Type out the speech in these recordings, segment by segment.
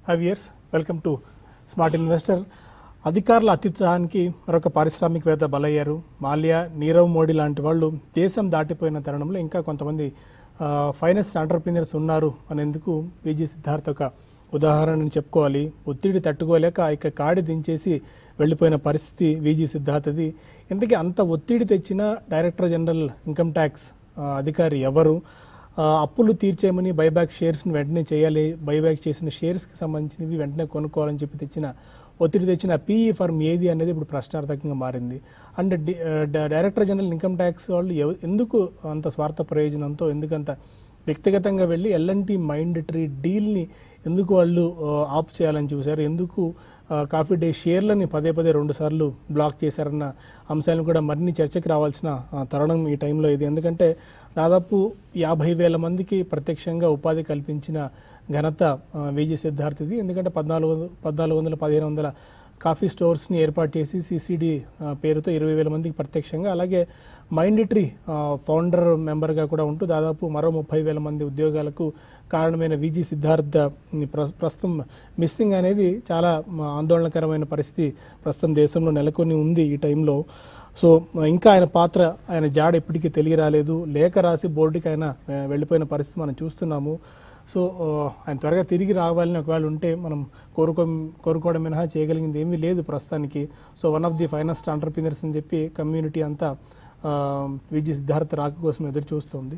Five years welcome to smart investor అధికారుల అత్యుత్సాహానికి మరొక పారిశ్రామికవేత్త బలయ్యారు మాల్యా నీరవ్ మోడీ లాంటి వాళ్ళు దేశం దాటిపోయిన తరుణంలో ఇంకా కొంతమంది ఫైనాన్స్ ఆంటర్ప్రీనియర్స్ ఉన్నారు అనేందుకు విజీ సిద్ధార్థ్ ఒక ఉదాహరణని చెప్పుకోవాలి ఒత్తిడి తట్టుకోలేక ఇక కాడి దించేసి వెళ్ళిపోయిన పరిస్థితి విజీ సిద్ధార్థది ఇంతకీ అంత ఒత్తిడి తెచ్చిన డైరెక్టర్ జనరల్ ఇన్కమ్ ట్యాక్స్ అధికారి ఎవరు ఆ, అప్పులు తీర్చేయమని బైబ్యాక్ షేర్స్ని వెంటనే చేయాలి బైబ్యాక్ చేసిన షేర్స్కి సంబంధించినవి వెంటనే కొనుక్కోవాలని చెప్పి తెచ్చిన ఒత్తిడి తెచ్చిన పీఈ ఫర్మ్ ఏది అనేది ఇప్పుడు ప్రశ్నార్థకంగా మారింది అండ్ డి- ఆ, డ- డైరెక్టర్ జనరల్ ఇన్కమ్ ట్యాక్స్ వాళ్ళు ఎవ- ఎందుకు అంత స్వార్థ ప్రయోజనంతో ఎందుకంత వ్యక్తిగతంగా వెళ్ళి ఎల్ఎన్టీ మైండ్ ట్రీ డీల్ని ఎందుకు వాళ్ళు ఆ, ఆప్ చేయాలని చూశారు ఎందుకు ఆ, కాఫీ డే షేర్లని పదే పదే రెండు సార్లు బ్లాక్ చేశారన్న అంశాలను కూడా మరిన్ని చర్చకి రావాల్సిన ఆ, తరుణం ఈ టైంలో ఇది ఎందుకంటే దాదాపు యాభై వేల మందికి ప్రత్యక్షంగా ఉపాధి కల్పించిన ఘనత ఆ, విజయ సిద్ధార్థిది ఎందుకంటే పద్నాలుగు వంద- పద్నాలుగు వందల పదిహేను వందల కాఫీ స్టోర్స్ని ఏర్పాటు చేసి సిసిడి పేరుతో ఇరవై వేల మందికి ప్రత్యక్షంగా అలాగే మైండ్ ట్రీ ఫౌండర్ మెంబర్గా కూడా ఉంటూ దాదాపు మరో ముప్పై వేల మంది ఉద్యోగాలకు కారణమైన విజి సిద్ధార్థ ని ప్ర- ప్రస్తుతం మిస్సింగ్ అనేది చాలా మ, ఆందోళనకరమైన పరిస్థితి ప్రస్తుతం దేశంలో నెలకొని ఉంది ఈ టైంలో సో ఇంకా ఆయన పాత్ర ఆయన జాడ ఇప్పటికీ తెలియరాలేదు లేఖ రాసి బోర్డుకి ఆయన ఆ, వెళ్ళిపోయిన పరిస్థితి మనం చూస్తున్నాము సో ఆ, ఆయన త్వరగా తిరిగి రావాలని ఒకవేళ ఉంటే మనం కోరుకో కోరుకోవడం మినహా చేయగలిగింది ఏమీ లేదు ప్రస్తుతానికి so one of the finest entrepreneurs అని చెప్పి కమ్యూనిటీ అంతా ఆ, విజయ్ సిద్ధార్థ రాక కోసం ఎదురు చూస్తుంది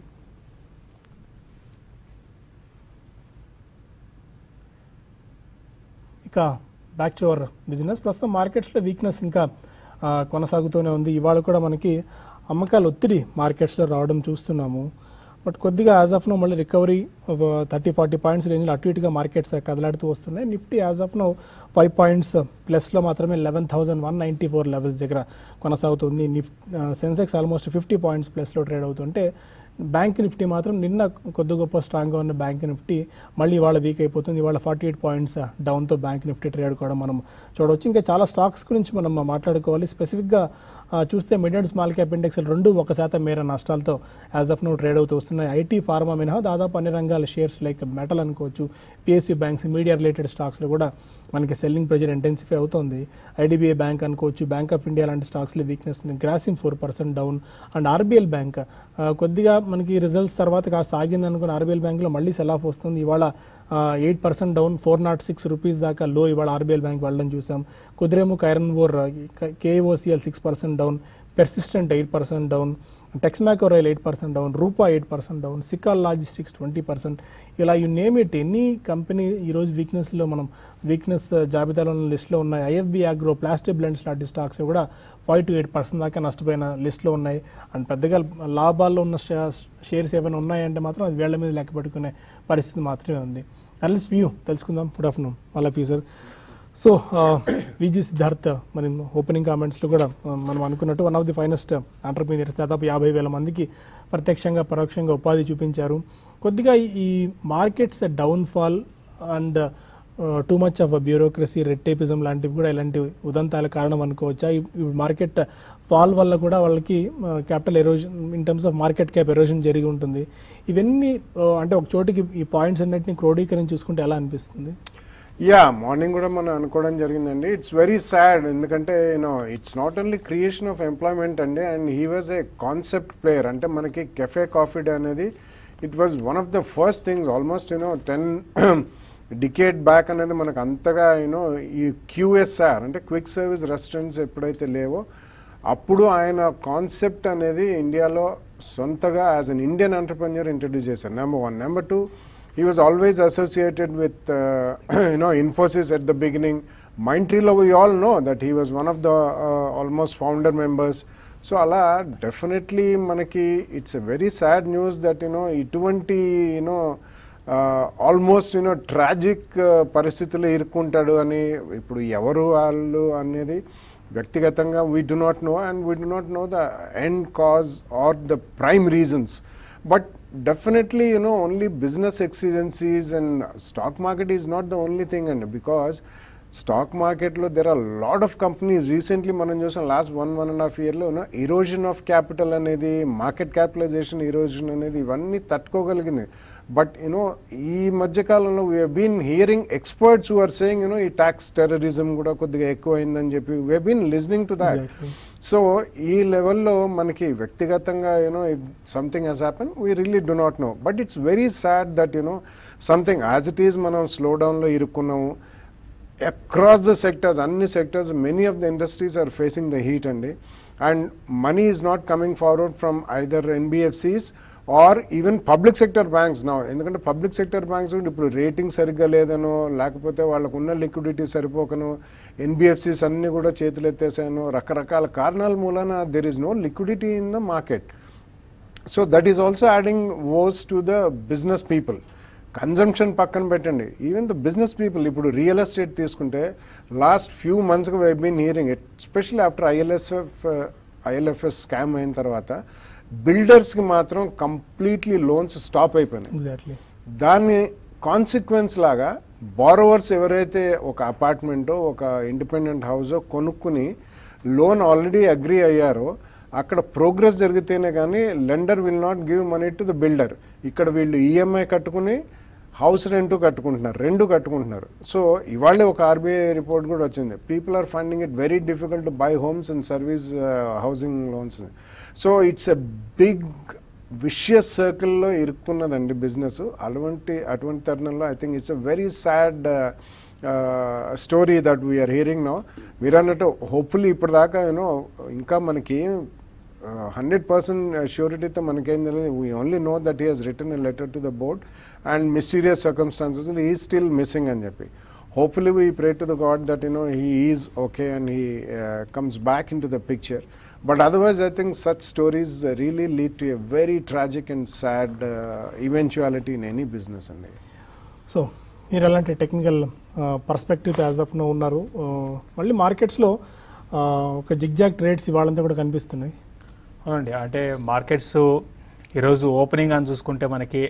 ఇక బ్యాక్ టు అవర్ బిజినెస్ ప్రస్తుతం మార్కెట్స్లో వీక్నెస్ ఇంకా ఆ, కొనసాగుతూనే ఉంది ఇవాళ కూడా మనకి అమ్మకాలు ఒత్తిడి మార్కెట్స్లో రావడం చూస్తున్నాము బట్ కొద్దిగా యాజ్ ఆఫ్ నో మళ్ళీ రికవరీ థర్టీ ఫార్టీ పాయింట్స్ రేంజ్లో అటు ఇటుగా మార్కెట్స్ కదలాడుతూ వస్తున్నాయి Nifty as of now five points ప్లస్లో మాత్రమే eleven thousand one ninety four levels దగ్గర కొనసాగుతుంది నిఫ్ సెన్సెక్స్ ఆల్మోస్ట్ ఫిఫ్టీ పాయింట్స్ ప్లస్లో ట్రేడ్ అవుతుంటే బ్యాంక్ నిఫ్టీ మాత్రం నిన్న కొద్ది గొప్ప స్ట్రాంగ్గా ఉన్న బ్యాంక్ నిఫ్టీ మళ్ళీ ఇవాళ వీక్ అయిపోతుంది ఇవాళ ఫార్టీ ఎయిట్ పాయింట్స్ డౌన్తో బ్యాంక్ నిఫ్టీ ట్రేడ్ కూడా మనం చూడవచ్చు ఇంకా చాలా స్టాక్స్ గురించి మనం మాట్లాడుకోవాలి స్పెసిఫిక్గా ఆ, చూస్తే mid and small cap index రెండు ఒక శాతం మేర నష్టాలతో యాజ్ ఆఫ్ నో ట్రేడ్ అవుతూ వస్తున్నాయి ఐటీ ఫార్మా మినహా దాదాపు అన్ని రంగాల షేర్స్ లైక్ మెటల్ అనుకోవచ్చు పిఎస్సి బ్యాంక్స్ మీడియా రిలేటెడ్ స్టాక్స్లో కూడా మనకి సెల్లింగ్ ప్రెజర్ ఇంటెన్సిఫై అవుతుంది ఐడిబిఐ బ్యాంక్ అనుకోవచ్చు బ్యాంక్ ఆఫ్ ఇండియా లాంటి స్టాక్స్లో వీక్నెస్ ఉంది Grasim four percent down and RBL bank ఆ, కొద్దిగా మనకి రిజల్ట్స్ తర్వాత కాస్త ఆగింది అనుకున్న ఆర్బీఎల్ బ్యాంక్లో మళ్ళీ సెల్ ఆఫ్ వస్తుంది ఇవాళ eight percent down four not six rupees దాకా లో ఇవాళ ఆర్బీఎల్ బ్యాంక్ వెళ్ళడం చూసాం Kudremukh iron ore KOCL six percent down persistent eight percent down Texmaco rail eight percent down Rupa eight percent down Sical logistics twenty percent ఇలా you name it any company ఈరోజు వీక్నెస్లో మనం weakness జాబితాలో ఉన్న లిస్ట్లో ఉన్నాయి ఐఎఫ్బి అగ్రో ప్లాస్టిక్ బ్లెండ్స్ లాంటి స్టాక్స్ కూడా ఫైవ్ టు ఎయిట్ పర్సెంట్ దాకా నష్టపోయిన లిస్ట్లో ఉన్నాయి అండ్ పెద్దగా లాభాల్లో ఉన్న షేర్స్ ఏమైనా ఉన్నాయంటే మాత్రం అది వేళ్ల మీద లెక్క పెట్టుకునే పరిస్థితి మాత్రమే ఉంది అనలిస్ట్ వ్యూ తెలుసుకుందాం గుడ్ ఆఫ్టర్నూన్ మళ్ళీ ఫ్యూచర్ సో విజీ సిద్ధార్థ్ మరి ఓపెనింగ్ కామెంట్స్లో కూడా ఆ, మనం అనుకున్నట్టు one of the finest entrepreneurs దాదాపు యాభై వేల మందికి ప్రత్యక్షంగా పరోక్షంగా ఉపాధి చూపించారు కొద్దిగా ఈ- ఈ markets downfall and too much of bureaucracy red tapism లాంటివి కూడా ఇలాంటి ఉదంతాల కారణం అనుకోవచ్చా ఈ మార్కెట్ ఫాల్ వల్ల కూడా వాళ్ళకి capital erosion in terms of market cap erosion జరిగి ఉంటుంది ఇవన్నీ ఆ, అంటే ఒక చోటికి ఈ పాయింట్స్ అన్నిటిని క్రోడీకరించి చూసుకుంటే ఎలా అనిపిస్తుంది యా మార్నింగ్ కూడా మనం అనుకోవడం జరిగిందండి ఇట్స్ వెరీ సాడ్ ఎందుకంటే you know it's not only creation of employment అండి and he was a concept player అంటే మనకి కెఫే కాఫీ డే అనేది it was one of the first things almost you know ten decade back అనేది మనకు అంతగా you know ఈ QSR అంటే క్విక్ సర్వీస్ రెస్టారెంట్స్ ఎప్పుడైతే లేవో అప్పుడు ఆయన కాన్సెప్ట్ అనేది ఇండియాలో సొంతగా as an Indian entrepreneur introduce చేశారు number one number two he was always associated with uh, you know infosys at the beginning mindtree we all know that he was one of the uh, almost founder members so అలా definitely మనకి it's a very sad news that you know ఇటువంటి you know almost you know tragic పరిస్థితుల్లో ఇరుక్కుంటాడు అని ఇప్పుడు ఎవరు వాళ్ళు అనేది వ్యక్తిగతంగా we do not know and we do not know the end cause are the prime reasons but definitely you know only business exigencies and stock market is not the only thing and because stock మార్కెట్లో there are lot of companies recently మనం చూసాం last one one and half ఇయర్లో erosion of capital అనేది market capitalization erosion అనేది ఇవన్నీ తట్టుకోగలిగినాయి but you know ఈ మధ్యకాలంలో we been hearing experts who are saying you know ఈ ట్యాక్స్ టెర్రరిజం కూడా కొద్దిగా ఎక్కువ అయిందని చెప్పి we been listening to that Exactly. So ఈ లెవెల్లో మనకి వ్యక్తిగతంగా you know if something has happen we really do not no but it's very sad that you know something as it is మనం స్లో డౌన్లో ఇరుక్కున్నాము అక్రాస్ ద సెక్టర్స్ అన్ని sectors many of the industries are facing the heat అండి and money is not coming forward from either NBFCs or even public sector banks నా ఎందుకంటే public sector banks ఇప్పుడు rating సరిగ్గా లేదనో లేకపోతే వాళ్ళకు ఉన్న లిక్విడిటీ సరిపోకను ఎన్బిఎఫ్సిస్ అన్ని కూడా చేతులు ఎత్తేసాను రకరకాల కారణాల మూలన there is no liquidity in the market so that is also adding woes to the business people consumption పక్కన పెట్టండి ఈవెన్ ద బిజినెస్ పీపుల్ ఇప్పుడు రియల్ ఎస్టేట్ తీసుకుంటే లాస్ట్ ఫ్యూ మంత్స్గా we been hearing especially after ILSF ILFS scam అయిన తర్వాత బిల్డర్స్కి మాత్రం completely loans stop అయిపోయినాయి ఎగ్జాక్ట్లీ దాన్ని కాన్సిక్వెన్స్ లాగా బారోవర్స్ ఎవరైతే ఒక అపార్ట్మెంటో ఒక ఇండిపెండెంట్ హౌసో కొనుక్కుని లోన్ ఆల్రెడీ అగ్రి అయ్యారో అక్కడ ప్రోగ్రెస్ జరిగితేనే కానీ lender will not give money to the builder ఇక్కడ వీళ్ళు ఈఎంఐ కట్టుకుని హౌస్ రెంట్ కట్టుకుంటున్నారు రెండు కట్టుకుంటున్నారు సో ఇవాళే ఒక ఆర్బీఐ రిపోర్ట్ కూడా వచ్చింది people are finding it very difficult to buy homes and service housing loans so it's a big vicious సర్కిల్లో ఇరుక్కున్నదండి బిజినెస్ అటువంటి అటువంటి తరుణంలో I think it's a very sad story that we're hearing no మీరు అన్నట్టు hopefully ఇప్పటిదాకా you know ఇంకా మనకి హండ్రెడ్ పర్సెంట్ ష్యూరిటీతో మనకేం తెలియదు we only know that he has return a letter to the board and mysterious circumstances he still missing అని చెప్పి hopefully we pray to the god that you know he is okay and he comes back in to the picture but otherwise I think such stories really lead to a very tragic and sad eventuality in any business అండి so మీరు ఎలాంటి technical perspective as of no ఉన్నారు ఆ, మళ్ళీ మార్కెట్స్లో ఒక zigzag trades ఇవాళంతా కూడా కనిపిస్తున్నాయి అవునండి అంటే మార్కెట్స్ ఈరోజు ఓపెనింగ్ అని చూసుకుంటే మనకి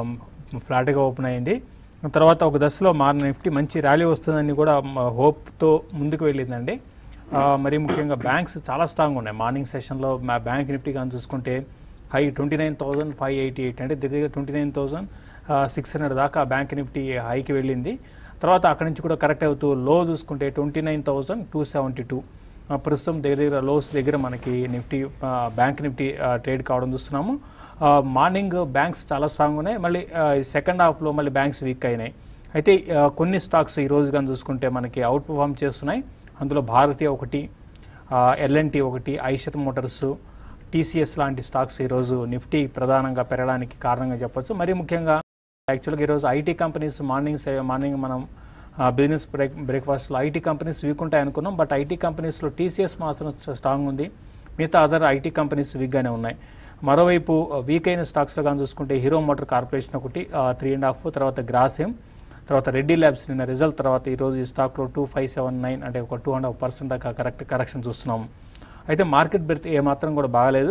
ఫ్లాట్గా ఓపెన్ అయింది తర్వాత ఒక దశలో మార్ నిఫ్టీ మంచి ర్యాలీ వస్తుందని కూడా హోప్తో ముందుకు వెళ్ళిందండి ఆ, మరి ముఖ్యంగా బ్యాంక్స్ చాలా స్ట్రాంగ్ ఉన్నాయి మార్నింగ్ సెషన్లో మా బ్యాంక్ నిఫ్టీ కానీ చూసుకుంటే high twenty nine thousand five eighty eight అంటే దగ్గర twenty nine thousand six hundred దాకా బ్యాంక్ నిఫ్టీ హైకి వెళ్ళింది తర్వాత అక్కడి నుంచి కూడా కరెక్ట్ అవుతూ లో చూసుకుంటే twenty nine thousand two seventy two ప్రస్తుతం దగ్గర దగ్గర లోస్ దగ్గర మనకి నిఫ్టీ ఆ, బ్యాంక్ నిఫ్టీ ఆ, ట్రేడ్ కావడం చూస్తున్నాము ఆ, మార్నింగ్ బ్యాంక్స్ చాలా స్ట్రాంగ్ ఉన్నాయి మళ్ళీ ఆ, ఈ సెకండ్ హాఫ్లో మళ్ళీ బ్యాంక్స్ వీక్ అయినాయి అయితే ఆ, కొన్ని స్టాక్స్ ఈ రోజు కానీ చూసుకుంటే మనకి అవుట్ పర్ఫామ్ చేస్తున్నాయి అందులో భారతీయ ఒకటి ఎల్ఎన్టీ ఒకటి ఐషర్ మోటార్స్ టీసీఎస్ లాంటి స్టాక్స్ ఈరోజు నిఫ్టీ ప్రధానంగా పెరగడానికి కారణంగా చెప్పొచ్చు మరి ముఖ్యంగా యాక్చువల్గా ఈరోజు ఐటీ కంపెనీస్ మార్నింగ్ సే- మార్నింగ్ మనం బిజినెస్ బ్రేక్ బ్రేక్ఫాస్ట్లో ఐటీ కంపెనీస్ వీక్ ఉంటాయి అనుకున్నాం బట్ ఐటీ కంపెనీస్లో టీసీఎస్ మాత్రం స్ట్రాంగ్ ఉంది మిగతా అదర్ ఐటీ కంపెనీస్ వీక్గానే ఉన్నాయి మరోవైపు వీక్ అయిన స్టాక్స్లో కానీ చూసుకుంటే హీరో మోటార్ కార్పొరేషన్ ఒకటి త్రీ అండ్ హాఫ్ తర్వాత గ్రాసిమ్ తర్వాత రెడ్డి ల్యాబ్స్ నిన్న రిజల్ట్ తర్వాత ఈరోజు ఈ స్టాక్లో టూ ఫైవ్ సెవెన్ నైన్ అంటే ఒక టూ అండ్ హాఫ్ పర్సెంట్ దాకా కరెక్ట్ కరెక్షన్ చూస్తున్నాము అయితే మార్కెట్ బెర్త్ ఏమాత్రం కూడా బాగాలేదు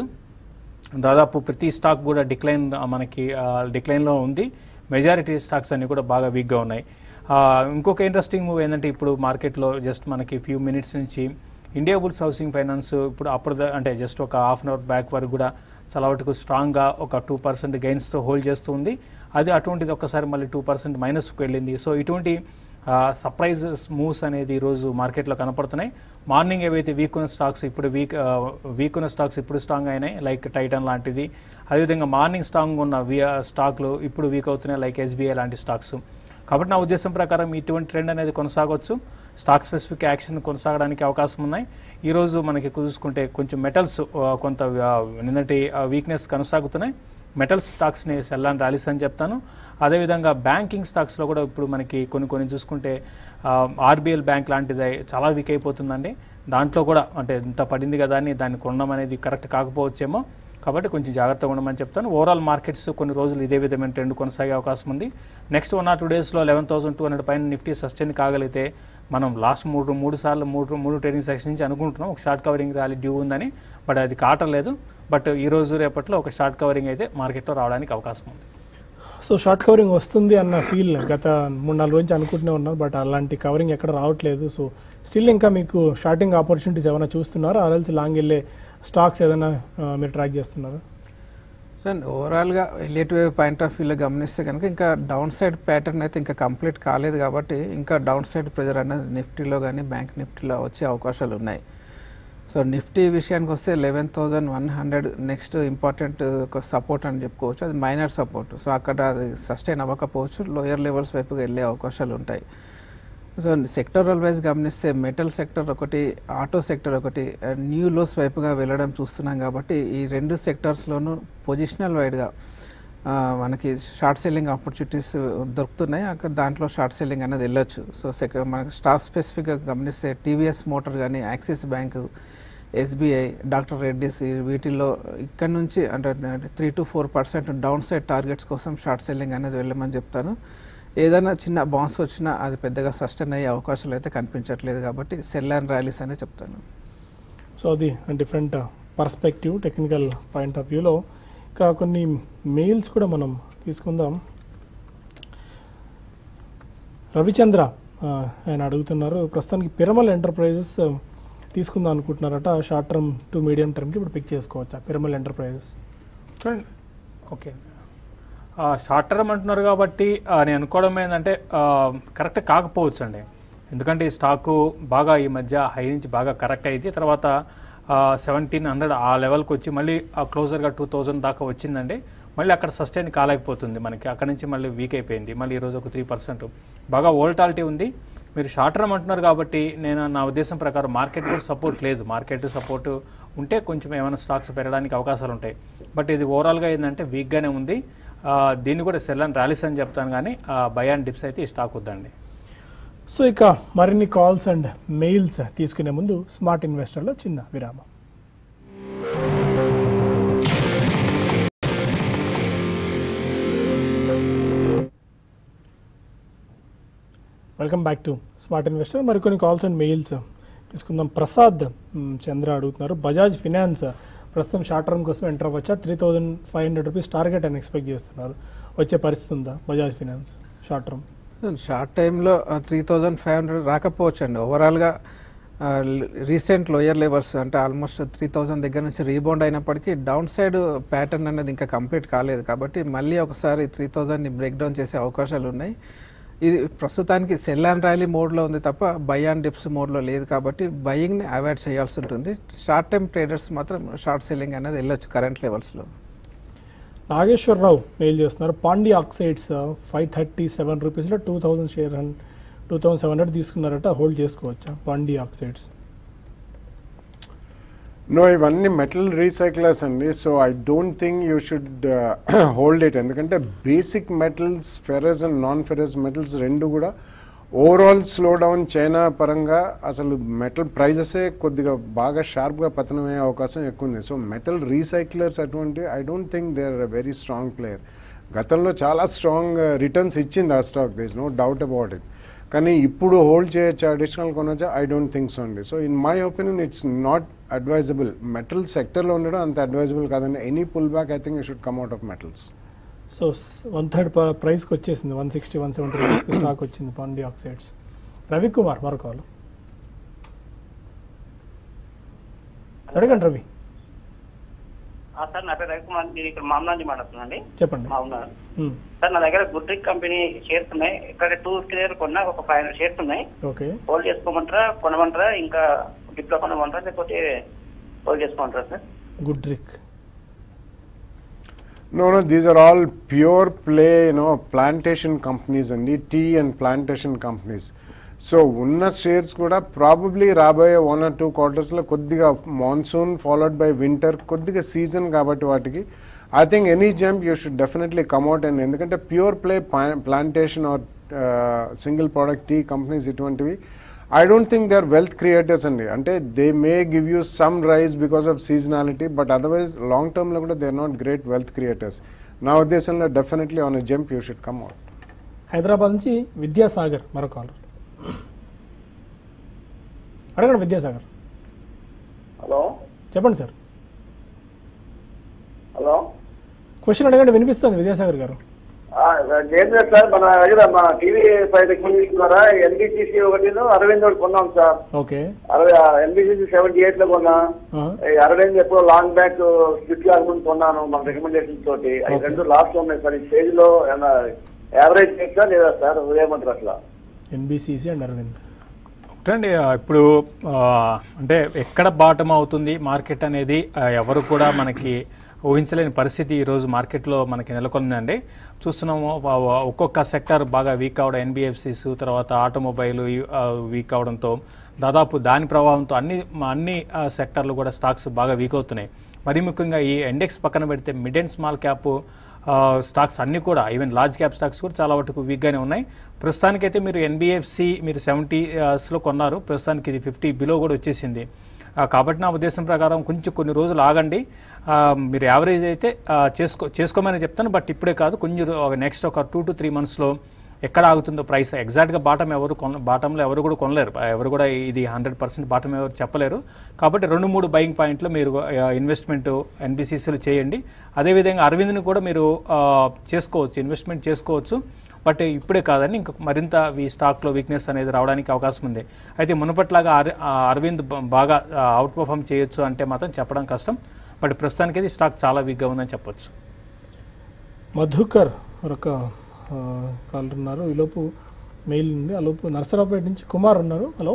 దాదాపు ప్రతి స్టాక్ కూడా డిక్లైన్ ఆ, మనకి ఆ, డిక్లైన్లో ఉంది మెజారిటీ స్టాక్స్ అన్ని కూడా బాగా వీక్గా ఉన్నాయి ఆ, ఇంకొక ఇంట్రెస్టింగ్ మూవ్ ఏంటంటే ఇప్పుడు మార్కెట్లో జస్ట్ మనకి ఫ్యూ మినిట్స్ నుంచి ఇండియా బుల్స్ హౌసింగ్ ఫైనాన్స్ ఇప్పుడు అప్పుడు ద- అంటే జస్ట్ ఒక హాఫ్ అన్ అవర్ బ్యాక్ వరకు కూడా చాలా వరకు స్ట్రాంగ్గా ఒక టూ పర్సెంట్ గెయిన్స్తో హోల్డ్ చేస్తూ ఉంది అది అటువంటిది ఒక్కసారి మళ్ళీ టూ పర్సెంట్ మైనస్కి వెళ్ళింది సో ఇటువంటి సర్ప్రైజెస్ మూవ్స్ అనేది ఈరోజు మార్కెట్లో కనపడుతున్నాయి మార్నింగ్ ఏవైతే వీక్ ఉన్న స్టాక్స్ ఇప్పుడు వీక్ వీక్ ఉన్న స్టాక్స్ ఇప్పుడు స్ట్రాంగ్ అయినాయి లైక్ టైటన్ లాంటిది అదేవిధంగా మార్నింగ్ స్ట్రాంగ్ ఉన్న వి స్టాక్లు ఇప్పుడు వీక్ అవుతున్నాయి లైక్ ఎస్బీఐ లాంటి స్టాక్స్ కాబట్టి నా ఉద్దేశం ప్రకారం ఇటువంటి ట్రెండ్ అనేది కొనసాగొచ్చు స్టాక్ స్పెసిఫిక్ యాక్షన్ కొనసాగడానికి అవకాశం ఉన్నాయి ఈరోజు మనకి చూసుకుంటే కొంచెం మెటల్స్ కొంత ఆ, నిన్నటి వీక్నెస్ కొనసాగుతున్నాయి మెటల్స్ స్టాక్స్ని సెల్ అండ్ ర్యాలీస్ అని చెప్తాను అదేవిధంగా బ్యాంకింగ్ స్టాక్స్లో కూడా ఇప్పుడు మనకి కొన్ని కొన్ని చూసుకుంటే ఆర్బీఎల్ బ్యాంక్ లాంటిది చాలా వీక్ అయిపోతుందండి దాంట్లో కూడా అంటే ఇంత పడింది కదా అని దాన్ని కొనడం అనేది కరెక్ట్ కాకపోవచ్చేమో కాబట్టి కొంచెం జాగ్రత్తగా ఉండమని చెప్తాను ఓవరాల్ మార్కెట్స్ కొన్ని రోజులు ఇదే విధమైన ట్రెండ్ కొనసాగే అవకాశం ఉంది నెక్స్ట్ వన్ ఆర్ టూ డేస్లో లెవెన్ థౌసండ్ టూ హండ్రెడ్ పైన నిఫ్టీ సస్టైన్ కాగలిగితే మనం లాస్ట్ మూడు మూడు సార్లు మూడు మూడు ట్రేడింగ్ సెక్షన్ నుంచి అనుకుంటున్నాం ఒక షార్ట్ కవరింగ్ ర్యాలీ డ్యూ ఉందని బట్ అది కావటం లేదు బట్ ఈ రోజు రేపట్లో ఒక షార్ట్ కవరింగ్ అయితే మార్కెట్లో రావడానికి అవకాశం ఉంది సో షార్ట్ కవరింగ్ వస్తుంది అన్న ఫీల్ గత మూడు నాలుగు రోజు అనుకుంటూనే ఉన్నారు బట్ అలాంటి కవరింగ్ ఎక్కడ రావట్లేదు సో స్టిల్ ఇంకా మీకు షార్టింగ్ ఆపర్చునిటీస్ ఏమైనా చూస్తున్నారా ఆర్ఎల్స్ లాంగ్ వెళ్ళే స్టాక్స్ ఏదైనా ఆ, మీరు ట్రాక్ చేస్తున్నారా సో ఓవరాల్గా ఎలియట్ వేవ్ పాయింట్ ఆఫ్ వ్యూలో గమనిస్తే కనుక ఇంకా డౌన్ సైడ్ ప్యాటర్న్ అయితే ఇంకా కంప్లీట్ కాలేదు కాబట్టి ఇంకా డౌన్ సైడ్ ప్రెజర్ అనేది నిఫ్టీలో కానీ బ్యాంక్ నిఫ్టీలో వచ్చే అవకాశాలు ఉన్నాయి సో నిఫ్టీ విషయానికి వస్తే eleven thousand one hundred next important ఒక సపోర్ట్ అని చెప్పుకోవచ్చు అది మైనర్ సపోర్ట్ సో అక్కడ అది సస్టైన్ అవ్వకపోవచ్చు లోయర్ లెవెల్స్ వైపుగా వెళ్ళే అవకాశాలు ఉంటాయి సో సెక్టరల్ వైజ్ గమనిస్తే మెటల్ సెక్టర్ ఒకటి ఆటో సెక్టర్ ఒకటి న్యూ లోస్ వైపుగా వెళ్ళడం చూస్తున్నాం కాబట్టి ఈ రెండు సెక్టర్స్లోనూ పొజిషనల్ వైడ్గా మనకి షార్ట్ సెల్లింగ్ ఆపర్చునిటీస్ దొరుకుతున్నాయి అక్కడ దాంట్లో షార్ట్ సెల్లింగ్ అనేది వెళ్ళొచ్చు సో సెక్ మనకి స్టాక్ స్పెసిఫిక్గా గమనిస్తే టీవీఎస్ మోటార్ కానీ Axis bank SBI doctor Reddy's ఈ వీటిల్లో ఇక్కడ నుంచి అంటే three to four percent down side targets కోసం షార్ట్ సెల్లింగ్ అనేది వెళ్ళమని చెప్తాను ఏదైనా చిన్న బాన్స్ వచ్చినా అది పెద్దగా సస్టైన్ అయ్యే అవకాశాలు అయితే కనిపించట్లేదు కాబట్టి సెల్ అండ్ ర్యాలీస్ అనే చెప్తాను సో అది different perspective technical point of వ్యూలో ఇంకా కొన్ని మెయిల్స్ కూడా మనం తీసుకుందాం రవిచంద్ర ఆ, ఆయన అడుగుతున్నారు ప్రస్తుతానికి పిరమల్ ఎంటర్ప్రైజెస్ ఆ, తీసుకుందాం అనుకుంటున్నారట షార్ట్ టర్మ్ టు మీడియం టర్మ్కి ఇప్పుడు పిక్ చేసుకోవచ్చా పిరమల్ ఎంటర్ప్రైజెస్ చూడండి ఓకే షార్ట్ టర్మ్ అంటున్నారు కాబట్టి ఆ, నేను అనుకోవడం ఏంటంటే కరెక్ట్ కాకపోవచ్చు అండి ఎందుకంటే ఈ స్టాకు బాగా ఈ మధ్య హై నుంచి బాగా కరెక్ట్ అయింది తర్వాత సెవెంటీన్ హండ్రెడ్ ఆ లెవెల్కి వచ్చి మళ్ళీ క్లోజర్గా టూ థౌజండ్ దాకా వచ్చిందండి మళ్ళీ అక్కడ సస్టైన్ కాలేకపోతుంది మనకి అక్కడ నుంచి మళ్ళీ వీక్ అయిపోయింది మళ్ళీ ఈరోజు ఒక త్రీ పర్సెంట్ బాగా వోల్టాలిటీ ఉంది మీరు షార్ట్ టర్మ్ అంటున్నారు కాబట్టి నేను నా ఉద్దేశం ప్రకారం మార్కెట్ కూడా సపోర్ట్ లేదు మార్కెట్ సపోర్ట్ ఉంటే కొంచెం ఏమైనా స్టాక్స్ పెరగడానికి అవకాశాలు ఉంటాయి బట్ ఇది ఓవరాల్గా ఏంటంటే వీక్గానే ఉంది ఆ, దీన్ని కూడా సెల్ అండ్ ర్యాలీస్ అని చెప్తాను కానీ బై అండ్ డిప్స్ అయితే ఈ స్టాక్ వద్దండి సో ఇక మరిన్ని కాల్స్ అండ్ మెయిల్స్ తీసుకునే ముందు స్మార్ట్ ఇన్వెస్టర్లో చిన్న విరామం welcome back to smart investor మరికొన్ని కాల్స్ అండ్ మెయిల్స్ తీసుకుందాం ప్రసాద్ మ్, చంద్ర అడుగుతున్నారు బజాజ్ ఫినాన్స్ ప్రస్తుతం షార్ట్ టర్మ్ కోసం ఎంటర్ అవ్వచ్చా three thousand five hundred rupees target అని ఎక్స్పెక్ట్ చేస్తున్నారు వచ్చే పరిస్థితి ఉందా Bajaj finance short term short టైంలో త్రీ థౌజండ్ ఫైవ్ హండ్రెడ్ రాకపోవచ్చు అండి ఓవరాల్గా రీసెంట్ లోయర్ లెవెల్స్ అంటే ఆల్మోస్ట్ త్రీ థౌజండ్ దగ్గర నుంచి రీబౌండ్ అయినప్పటికీ డౌన్ సైడ్ ప్యాటర్న్ అనేది ఇంకా కంప్లీట్ కాలేదు కాబట్టి మళ్ళీ ఒకసారి త్రీ థౌజండ్ని బ్రేక్ డౌన్ చేసే అవకాశాలు ఉన్నాయి ఇది ప్రస్తుతానికి సెల్ అండ్ ర్యాలీ మోడ్లో ఉంది తప్ప బై అండ్ డిప్స్ మోడ్లో లేదు కాబట్టి బయింగ్ని అవాయిడ్ చేయాల్సి ఉంటుంది షార్ట్ టైం ట్రేడర్స్ మాత్రం షార్ట్ సెల్లింగ్ అనేది వెళ్ళొచ్చు కరెంట్ లెవెల్స్లో నాగేశ్వరరావు మెయిల్ చేస్తున్నారు Pondy Oxides five thirty seven రూపీస్లో two thousand share two thousand seven hundred తీసుకున్నారట హోల్డ్ చేసుకోవచ్చా పాండి ఆక్సైడ్స్ నో ఇవన్నీ మెటల్ రీసైక్లర్స్ అండి so I don't think you should hold it ఎందుకంటే basic metals ferrous and non ferrous metals రెండు కూడా overall slow down China పరంగా అసలు metal ప్రైజెసే కొద్దిగా బాగా షార్ప్గా పతనమయ్యే అవకాశం ఎక్కువ ఉంది సో మెటల్ రీసైక్లర్స్ అటువంటి I don't think they are very strong player గతంలో చాలా స్ట్రాంగ్ రిటర్న్స్ ఇచ్చింది ఆ stock this no doubt about it కానీ ఇప్పుడు హోల్డ్ చేయొచ్చు అడిషనల్ కొనొచ్చా ఐ డోంట్ థింక్ సో అండి so in my opinion it's not advisable metal సెక్టర్లో ఉండడం అంత అడ్వైజబుల్ కాదండి any pull back I think you should come out of metals so one third ప్రైస్కి వచ్చేసింది వన్ సిక్స్టీ వన్ సెవెంటీ రూపీస్కి stock వచ్చింది Pondy oxides Ravikumar మరో కాల్ అడగండి రవి ఆ, సార్ నా పేరు రవికుమార్ నేను ఇక్కడ మామూలు నుంచి మాట్లాడుతున్నానండి చెప్పండి మామూలు మ్, సార్ నా దగ్గర గుడ్రిక్ కంపెనీ షేర్స్ ఉన్నాయి ఇక్కడ టూ క్లియర్ కొన్నా ఒక ఫైవ్ హండ్రెడ్ షేర్స్ ఉన్నాయి ఓకే హోల్డ్ చేసుకోమంటారా కొనమంటారా ఇంకా డిప్లో కొనమంటారా లేకపోతే హోల్డ్ చేసుకోమంటారా సార్ గుడ్ డ్రిక్ No, no, these are all pure play, you know, plantation companies అండి tea and plantation companies so ఉన్న షేర్స్ కూడా ప్రాబబ్లీ రాబోయే వన్ ఆర్ టూ క్వార్టర్స్లో కొద్దిగా మాన్సూన్ ఫాలోడ్ బై వింటర్ కొద్దిగా సీజన్ కాబట్టి వాటికి I think any jump you should definitely come out and ఎందుకంటే pure play plantation or single product tea companies ఇటువంటివి I don't think they are wealth creators అండి అంటే they may give you some rise because of seasonality but otherwise long టర్మ్లో కూడా they are not great wealth creators నా ఉద్దేశంలో definitely on jump you should come out Hyderabad నుంచి విద్యాసాగర్ మరో call అడగండి Vidyasagar hello చెప్పండి సార్ హలో క్వశ్చన్ అడగండి వినిపిస్తుంది విద్యాసాగర్ గారు ఏం లేదు సార్ మన దగ్గర మన టీవీ ఫైవ్ టెక్నాలజీ ద్వారా ఎన్బిసిసి ఒకటి అరవింద్ ఒకటి కొన్నాం సార్ ఓకే అరవై ఎన్బిసిసి సెవెంటీ ఎయిట్ లో కొన్నా ఆ, ఈ అరవింద్ ఎప్పుడో లాంగ్ బ్యాక్ స్విచ్ కాకుండా కొన్నాను మన రికమెండేషన్ తోటి అవి Okay. రెండు లాస్ట్ ఉన్నాయి సార్ ఈ స్టేజ్ లో ఏమన్నా యావరేజ్ చేస్తా లేదా సార్ ఏమంటారు అట్లా ఎన్బిసిసి అండ్ అరవింద్ ఒకటండి ఆ, ఇప్పుడు ఆ, అంటే ఎక్కడ బాటం అవుతుంది మార్కెట్ అనేది ఆ, ఎవరు కూడా మనకి ఊహించలేని పరిస్థితి ఈరోజు మార్కెట్లో మనకి నెలకొందండి చూస్తున్నాము ఆ, ఆ, ఒక్కొక్క సెక్టర్ బాగా వీక్ అవడం ఎన్బిఎఫ్సిస్ తర్వాత ఆటోమొబైల్ వీక్ అవడంతో దాదాపు దాని ప్రభావంతో అన్ని అన్ని ఆ, సెక్టర్లు కూడా స్టాక్స్ బాగా వీక్ అవుతున్నాయి మరి ముఖ్యంగా ఈ ఇండెక్స్ పక్కన పెడితే మిడ్ అండ్ స్మాల్ క్యాప్ ఆ, స్టాక్స్ అన్నీ కూడా ఈవెన్ లార్జ్ క్యాప్ స్టాక్స్ కూడా చాలా వరకు వీక్గానే ఉన్నాయి ప్రస్తుతానికైతే మీరు ఎన్బిఎఫ్సి మీరు సెవెంటీస్లో కొన్నారు ప్రస్తుతానికి ఇది ఫిఫ్టీ బిలో కూడా వచ్చేసింది ఆ, కాబట్టి నా ఉద్దేశం ప్రకారం కొంచెం కొన్ని రోజులు ఆగండి ఆ, మీరు యావరేజ్ అయితే ఆ, చేసుకో చేసుకోమని చెప్తాను బట్ ఇప్పుడే కాదు కొంచెం నెక్స్ట్ ఒక టూ టు త్రీ మంత్స్లో ఎక్కడ ఆగుతుందో ప్రైస్ ఎగ్జాక్ట్గా బాటం ఎవరు కొన బాటంలో ఎవరు కూడా కొనలేరు ఎవరు కూడా ఇది హండ్రెడ్ పర్సెంట్ బాటం ఎవరు చెప్పలేరు కాబట్టి రెండు మూడు బయింగ్ పాయింట్లు మీరు ఇన్వెస్ట్మెంట్ ఎన్బిసిసిలు చేయండి అదేవిధంగా అరవింద్ని కూడా మీరు ఆ, చేసుకోవచ్చు ఇన్వెస్ట్మెంట్ చేసుకోవచ్చు బట్ ఇప్పుడే కాదని ఇంకా మరింత ఈ స్టాక్లో వీక్నెస్ అనేది రావడానికి అవకాశం ఉంది అయితే మునుపట్లాగా అర- ఆ అరవింద్ బ- బాగా అవుట్ పర్ఫామ్ చేయొచ్చు అంటే మాత్రం చెప్పడం కష్టం బట్ ప్రస్తుతానికి అయితే స్టాక్ చాలా వీక్గా ఉందని చెప్పొచ్చు మధుకర్ ఒక కాలర్ ఉన్నారు ఈలోపు మెయిల్ ఉంది ఆ లోపు నరసరావుపేట నుంచి కుమార్ ఉన్నారు hello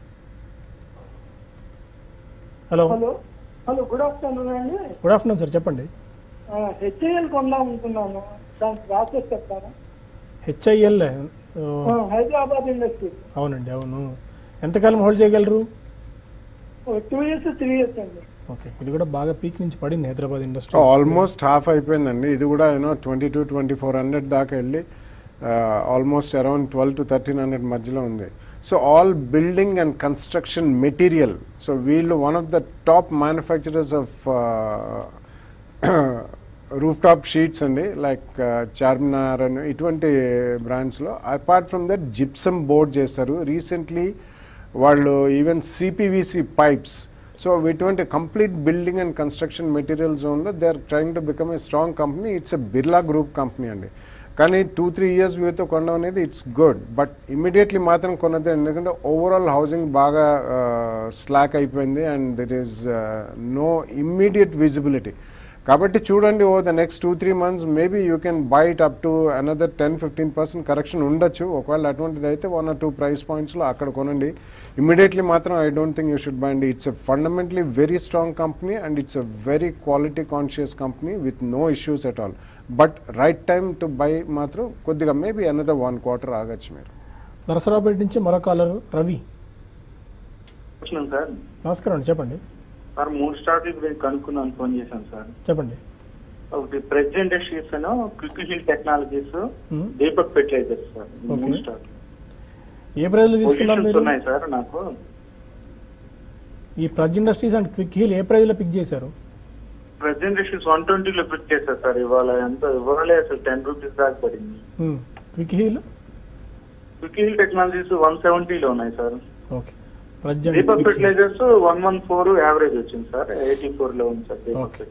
hello hello hello good afternoon అండి గుడ్ ఆఫ్టర్నూన్ సార్ చెప్పండి హెచ్ఐఎల్ కొందాం అనుకున్నాను దాని ప్రాసెస్ చెప్తారా హెచ్ఐఎల్ ఆ, హైదరాబాద్ ఇండస్ట్రీ అవునండి అవును ఎంతకాలం హోల్డ్ చేయగలరు టూ ఇయర్స్ త్రీ ఇయర్స్ అండి ఓకే ఇది కూడా బాగా పీక్ నుంచి పడింది హైదరాబాద్ ఇండస్ట్రీ ఆల్మోస్ట్ హాఫ్ అయిపోయిందండి ఇది కూడా you know twenty two twenty four hundred దాకా వెళ్ళి almost around twelve to thirteen hundred మధ్యలో ఉంది so all building and construction material so వీళ్ళు one of the top manufacturers of roof top sheets అండి like Charminar అని ఇటువంటి బ్రాండ్స్లో apart from that gypsum board చేస్తారు రీసెంట్లీ వాళ్ళు ఈవెన్ సిపివిసి పైప్స్ సో ఇటువంటి complete building and construction material జోన్లో they are trying to become a strong company it's a Birla group company అండి కానీ టూ త్రీ ఇయర్స్ వ్యూతో కొనడం అనేది ఇట్స్ గుడ్ బట్ ఇమీడియట్లీ మాత్రం కొనద్దు ఎందుకంటే ఓవరాల్ హౌసింగ్ బాగా స్లాక్ అయిపోయింది and there is no immediate visibility కాబట్టి చూడండి ఓ the next two three months maybe you can buy it up to another ten fifteen percent correction ఉండొచ్చు ఒకవేళ అటువంటిది అయితే వన్ ఆర్ టూ ప్రైస్ పాయింట్స్లో అక్కడ కొనండి ఇమీడియట్లీ మాత్రం I don't think you should buy అండి it's a fundamentally very strong company and it's a very quality conscious company with no issues at all but right time to buy మాత్రం కొద్దిగా maybe another one quarter ఆగచ్చు మీరు నరసరావుపేట నుంచి మరో caller Ravi వచ్చినాం sir నమస్కారం అండి చెప్పండి సార్ మూడు స్టార్ట్లు గురించి కనుక్కున్నాను ఫోన్ చేశాను సార్ చెప్పండి ఒకటి Praj industries and Quick Heal technologies Hmm. Deepak fertilizers sir ఈ Okay. మూడు స్టార్ట్లు ఏ ప్రైజ్లో తీసుకున్నారు పొజిషన్స్ మీరు ఉన్నాయి సార్ నాకు ఈ Praj industries and Quick Heal ఏ ప్రైజ్లో పిక్ చేశారు ప్రెజ్ ఇండస్ట్రీస్ వన్ ట్వంటీలో పిక్ చేశారు సార్ ఇవాళ ఎంత ఇవ్వలే అసలు టెన్ రూపీస్ దాకా పడింది um, Quick Heal Quick Heal technologies one సెవెంటీలో ఉన్నాయి sir okay Praj and Deepak Quick Heal. Fertilizers one one four average వచ్చింది సార్ ఎయిటీ ఫోర్ లో ఉంది సార్ దీపక్ Okay.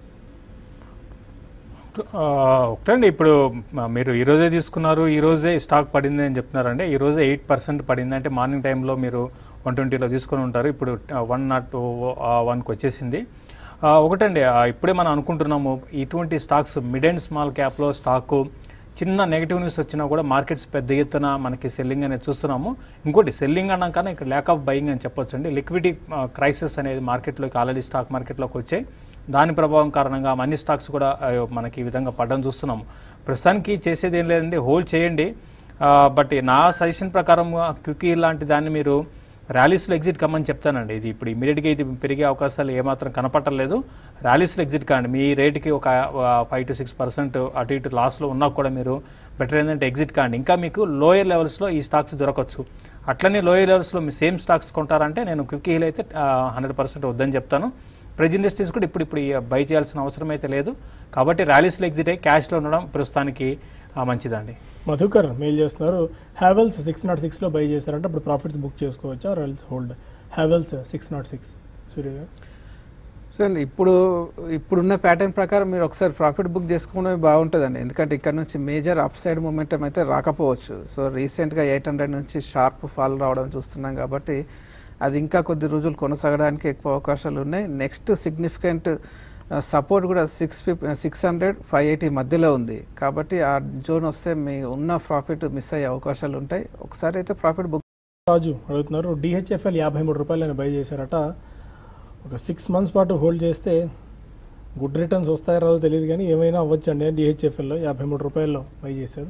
ఆ, ఒకటండి ఇప్పుడు మ- మీరు ఈ రోజే తీసుకున్నారు ఈ రోజే స్టాక్ పడింది అని చెప్తున్నారంటే ఈ రోజే ఎయిట్ పర్సెంట్ పడింది అంటే మార్నింగ్ టైంలో మీరు వన్ ట్వంటీలో తీసుకొని ఉంటారు ఇప్పుడు వన్ నాట్ వన్కి వచ్చేసింది ఆ, ఒకటండి ఆ, ఇప్పుడే మనం అనుకుంటున్నాము ఇటువంటి స్టాక్స్ మిడ్ అండ్ స్మాల్ క్యాప్లో స్టాకు చిన్న నెగిటివ్ న్యూస్ వచ్చినా కూడా మార్కెట్స్ పెద్ద ఎత్తున మనకి సెల్లింగ్ అనేది చూస్తున్నాము ఇంకోటి సెల్లింగ్ అన్నాకన్నా ఇక్కడ ల్యాక్ ఆఫ్ బయింగ్ అని చెప్పొచ్చు అండి లిక్విడిటీ క్రైసిస్ అనేది మార్కెట్లోకి ఆల్రెడీ స్టాక్ మార్కెట్లోకి వచ్చాయి దాని ప్రభావం కారణంగా అన్ని స్టాక్స్ కూడా ఆ, మనకి ఈ విధంగా పడడం చూస్తున్నాము ప్రస్తుతానికి చేసేది ఏం లేదండి హోల్డ్ చేయండి ఆ, బట్ నా సజెషన్ ప్రకారం క్వికీ లాంటి దాన్ని మీరు ర్యాలీస్లో ఎగ్జిట్ కమ్మని చెప్తానండి ఇది ఇప్పుడు ఇమీడియట్గా ఇది పెరిగే అవకాశాలు ఏమాత్రం కనపట్టలేదు ర్యాలీస్లో ఎగ్జిట్ కాండి మీ రేటుకి ఒక ఫైవ్ టు సిక్స్ పర్సెంట్ అటు ఇటు లాస్లో ఉన్నా కూడా మీరు బెటర్ ఏంటంటే ఎగ్జిట్ కాండి ఇంకా మీకు లోయర్ లెవెల్స్లో ఈ స్టాక్స్ దొరకవచ్చు అట్లనే లోయర్ లెవెల్స్లో మీ సేమ్ స్టాక్స్ కొంటారంటే నేను క్విక్ హీల్ అయితే హండ్రెడ్ పర్సెంట్ వద్దని చెప్తాను ప్రెజ్ ఇండస్ట్రీస్ కూడా ఇప్పుడు ఇప్పుడు బై చేయాల్సిన అవసరం అయితే లేదు కాబట్టి ర్యాలీస్లో ఎగ్జిట్ అయ్యి క్యాష్లో ఉండడం ప్రస్తుతానికి ఆ, మంచిదండి మధుకర్ మెయిల్ చేస్తున్నారు హ్యావెల్స్ సిక్స్ నాట్ సిక్స్లో బై చేశారంటే అప్పుడు ప్రాఫిట్స్ బుక్ చేసుకోవచ్చా రాయల్స్ hold Havells six naught six Surya garu చూడండి ఇప్పుడు ఇప్పుడున్న ప్యాటర్న్ ప్రకారం మీరు ఒకసారి ప్రాఫిట్ బుక్ చేసుకోవడమే బాగుంటుందండి ఎందుకంటే ఇక్కడ నుంచి మేజర్ అప్ సైడ్ మూమెంటం అయితే రాకపోవచ్చు సో రీసెంట్గా ఎయిట్ హండ్రెడ్ నుంచి షార్ప్ ఫాల్ రావడం చూస్తున్నాం కాబట్టి అది ఇంకా కొద్ది రోజులు కొనసాగడానికి ఎక్కువ అవకాశాలు ఉన్నాయి నెక్స్ట్ సిగ్నిఫికెంట్ సపోర్ట్ కూడా సిక్స్ ఫిఫ్ సిక్స్ హండ్రెడ్ ఫైవ్ ఎయిటీ మధ్యలో ఉంది కాబట్టి ఆ జోన్ వస్తే మీ ఉన్న ప్రాఫిట్ మిస్ అయ్యే అవకాశాలు ఉంటాయి ఒకసారి అయితే ప్రాఫిట్ బుక్ రాజు అడుగుతున్నారు డిహెచ్ఎఫ్ఎల్ యాభై మూడు రూపాయలు ఆయన బై చేశారట ఒక సిక్స్ మంత్స్ పాటు హోల్డ్ చేస్తే గుడ్ రిటర్న్స్ వస్తాయో రాదో తెలియదు కానీ ఏమైనా అవ్వచ్చండి డిహెచ్ఎఫ్ఎల్లో యాభై మూడు రూపాయల్లో బై చేశారు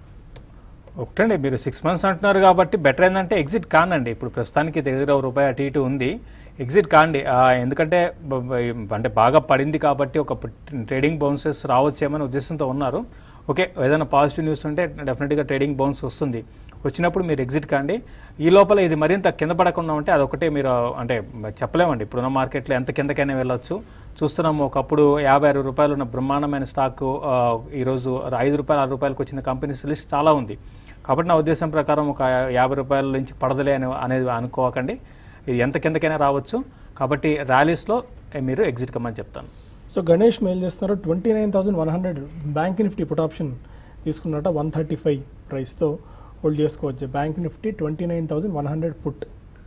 ఒకటండి మీరు సిక్స్ మంత్స్ అంటున్నారు కాబట్టి బెటర్ ఏంటంటే ఎగ్జిట్ కానండి ఇప్పుడు ప్రస్తుతానికి దగ్గర ఒక రూపాయి అటు ఇటు ఉంది ఎగ్జిట్ కాండి ఆ, ఎందుకంటే బ- బ- అంటే బాగా పడింది కాబట్టి ఒక ట్రేడింగ్ బౌన్సెస్ రావచ్చేమనే ఉద్దేశంతో ఉన్నారు ఓకే ఏదైనా పాజిటివ్ న్యూస్ ఉంటే డెఫినెట్గా ట్రేడింగ్ బౌన్స్ వస్తుంది వచ్చినప్పుడు మీరు ఎగ్జిట్ కాండి ఈ లోపల ఇది మరింత కింద పడకుండా ఉంటే అదొకటే మీరు అంటే చెప్పలేమండి ఇప్పుడున్న మార్కెట్లో ఎంత కిందకైనా వెళ్ళొచ్చు చూస్తున్నాము ఒకప్పుడు యాభై అరవై రూపాయలు ఉన్న బ్రహ్మాండమైన స్టాక్ ఆ, ఈరోజు ఐదు రూపాయలు ఆరు రూపాయలకు వచ్చిన కంపెనీస్ లిస్ట్ చాలా ఉంది కాబట్టి నా ఉద్దేశం ప్రకారం ఒక యాభై రూపాయల నుంచి పడదలే అని అనేది అనుకోకండి ఇది ఎంత కిందకైనా రావచ్చు కాబట్టి ర్యాలీస్లో మీరు ఎగ్జిట్ కమ్మని చెప్తాను సో గణేష్ మెయిల్ చేస్తున్నారు twenty nine thousand one hundred bank Nifty put option తీసుకున్నట్ట వన్ థర్టీ ఫైవ్ ప్రైస్తో హోల్డ్ చేసుకోవచ్చు bank Nifty twenty nine thousand one hundred put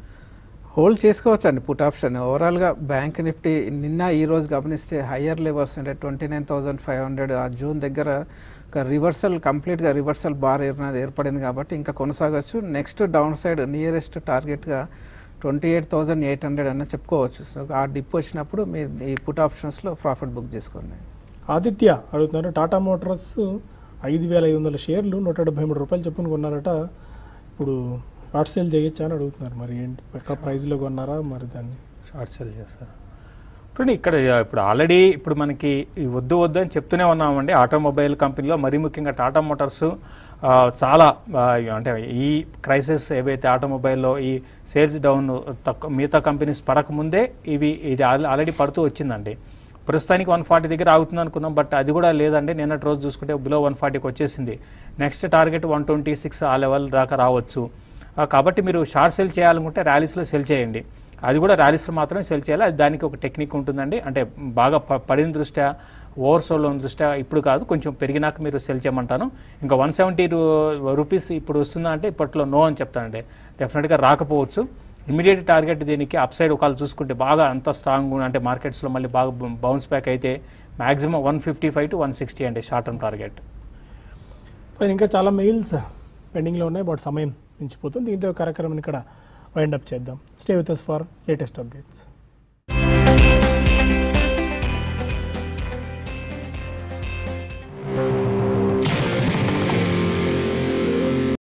hold చేసుకోవచ్చు అండి పుట్ ఆప్షన్ ఓవరాల్గా బ్యాంక్ నిఫ్టీ నిన్న ఈ రోజు గమనిస్తే హయ్యర్ లెవెల్స్ అంటే twenty nine thousand five hundred ఆ జూన్ దగ్గర ఒక రివర్సల్ కంప్లీట్గా రివర్సల్ బార్ ఏర్పడినది ఏర్పడింది కాబట్టి ఇంకా కొనసాగచ్చు నెక్స్ట్ డౌన్ సైడ్ నియరెస్ట్ టార్గెట్గా twenty eight thousand eight hundred అన్న చెప్పుకోవచ్చు సో ఆ డిప్ వచ్చినప్పుడు మీరు ఈ పుట్ ఆప్షన్స్లో ప్రాఫిట్ బుక్ చేసుకోండి ఆదిత్య అడుగుతున్నారు టాటా మోటార్స్ ఐదు వేల ఐదు వందల షేర్లు నూట డెబ్బై మూడు రూపాయలు చెప్పుని కొన్నారట ఇప్పుడు షార్ట్ సేల్ చేయొచ్చా అని అడుగుతున్నారు మరి ఏంటి ఎక్కడ ప్రైస్లో కొన్నారా మరి దాన్ని షార్ట్ సెల్ చేస్తారు ఇప్పుడు ఇక్కడ ఇప్పుడు ఆల్రెడీ ఇప్పుడు మనకి ఈ వద్దు వద్దు అని చెప్తూనే ఉన్నామండి ఆటోమొబైల్ కంపెనీలో మరీ ముఖ్యంగా టాటా మోటార్స్ ఆ, చాలా ఆ, అంటే ఈ క్రైసిస్ ఏవైతే ఆటోమొబైల్లో ఈ సేల్స్ డౌన్ తక్కువ మిగతా కంపెనీస్ పడకముందే ఇవి ఇది ఆల్- ఆల్రెడీ పడుతూ వచ్చిందండి ప్రస్తుతానికి వన్ ఫార్టీ దగ్గర ఆగుతుంది అనుకున్నాం బట్ అది కూడా లేదండి నిన్నటి రోజు చూసుకుంటే బిలో వన్ ఫార్టీకి వచ్చేసింది next target one twenty six ఆ లెవెల్ దాకా రావచ్చు ఆ, కాబట్టి మీరు షార్ట్ సెల్ చేయాలనుకుంటే ర్యాలీస్లో సెల్ చేయండి అది కూడా ర్యాలీస్లో మాత్రమే సెల్ చేయాలి అది దానికి ఒక టెక్నిక్ ఉంటుందండి అంటే బాగా ప- పడిన దృష్ట్యా ఓవర్ సోల్ ఉన్న దృష్ట్యా ఇప్పుడు కాదు కొంచెం పెరిగినాక మీరు సెల్ చేయమంటాను ఇంకా వన్ సెవెంటీ రూపీస్ ఇప్పుడు వస్తుందా అంటే ఇప్పట్లో నో అని చెప్తానండి డెఫినెట్గా రాకపోవచ్చు ఇమీడియట్ టార్గెట్ దీనికి అప్ సైడ్ ఒకళ్ళు చూసుకుంటే బాగా అంత స్ట్రాంగ్ అంటే మార్కెట్స్లో మళ్ళీ బాగా బౌన్స్ బ్యాక్ అయితే maximum one fifty five to one sixty అండి షార్ట్ టర్మ్ టార్గెట్ ఫైన్ ఇంకా చాలా మెయిల్స్ పెండింగ్లో ఉన్నాయి బట్ సమయం మించిపోతుంది దీంతో ఈ కార్యక్రమం ఇక్కడ వైండ్ అప్ చేద్దాం stay with us for latest updates